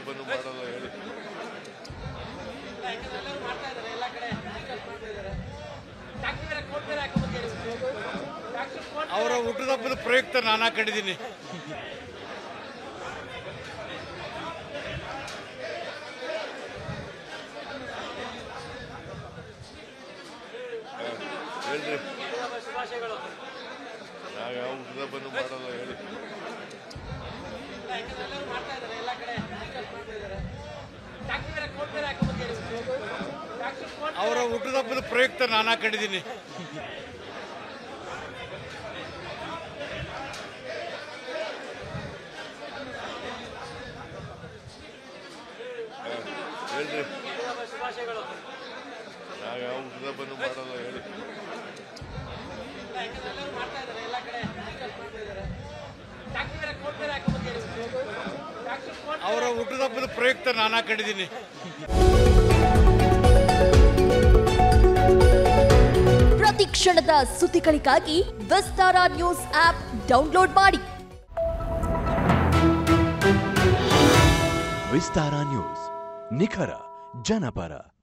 ಬಂದು ಮಾಡೋದು ಹೇಳಿ ಅವರ ಹುಟ್ಟುಹಬ್ಬದ ಪ್ರಯುಕ್ತ ನಾನು ಕಂಡಿದ್ದೀನಿ ಹೇಳ್ರಿ ಯಾವ ಯಾವ ಹುಟ್ಟದ ಬಂದು ಮಾಡೋದು ಹೇಳಿ ಅವರ ಹುಟ್ಟುಹಬ್ಬದ ಪ್ರಯುಕ್ತ ನಾನು ಕಂಡಿದ್ದೀನಿ ಹೇಳ್ರಿ ಯಾವ ಯಾವ ಹುಟ್ಟದ ಬಂದು ಮಾಡೋದು ಹೇಳಿ ಅವರ ಹುಟ್ಟುಹಬ್ಬದ ಪ್ರಯುಕ್ತ ನಾನು ಕಂಡಿದ್ದೀನಿ ಪ್ರತಿ ಕ್ಷಣದ ಸುದ್ದಿಗಳಿಗಾಗಿ ವಿಸ್ತಾರ ನ್ಯೂಸ್ ಆಪ್ ಡೌನ್ಲೋಡ್ ಮಾಡಿ ವಿಸ್ತಾರ ನ್ಯೂಸ್ ನಿಖರ ಜನಪರ